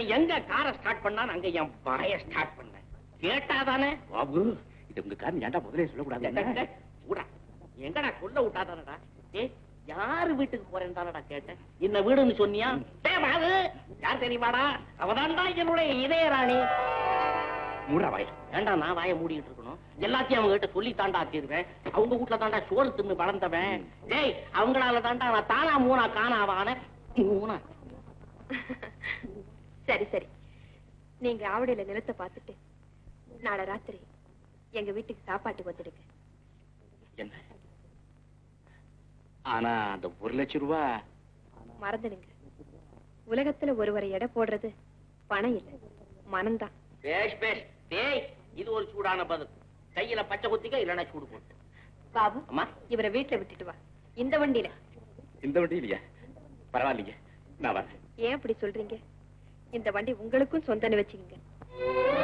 எங்க காரை ஸ்டார்ட் பண்ணான்னு அங்க என் வாய ஸ்டார்ட் பண்ணேன் கேட்டாதானே பாபு இது உங்க காரணம் ஏன்டா முதலே சொல்லக்கூடாது ஊடா எங்கடா சொல்ல விட்டாதானடா ஏய் யாரு வீட்டுக்கு போறேன்னு தானடா கேட்டேன் இந்த வீடுன்னு சொன்னியா டேய் பாபு யார் தெரியுமாடா அவதான்டா என்னுடைய இதய ராணி மூடா வாய் ஏண்டா நான் வாயை மூடிட்டு இருக்கணும் எல்லாத்தையும் அவங்க கிட்ட சொல்லி தாண்டா ஆக்கிடுவேன் அவங்க வீட்டுல தாண்டா சோறு தின்னு வளர்ந்தவன் டேய் அவங்களால தாண்டா நான் தானா மூணா காணாவான மூணா சரி சரி நீங்க ஆவடியில நிலத்தை பார்த்துட்டு நாளை ராத்திரி எங்க வீட்டுக்கு சாப்பாட்டுக்கு வந்துடுங்க என்ன ஆனா அந்த ஒரு லட்சம் ரூபா மறந்துடுங்க உலகத்துல ஒருவரை எடை போடுறது பணம் இல்ல மனம்தான் பேஷ் பேஷ் டேய் இது ஒரு சூடான பதில் கையில பச்சை குத்திக்க இல்லைன்னா சூடு போட்டு பாபு அம்மா இவரை வீட்டுல விட்டுட்டு வா இந்த வண்டியில இந்த வண்டி இல்லையா பரவாயில்லைங்க நான் வரேன் ஏன் அப்படி சொல்றீங்க இந்த வண்டி உங்களுக்கும் சொந்தன்னு வச்சுக்கோங்க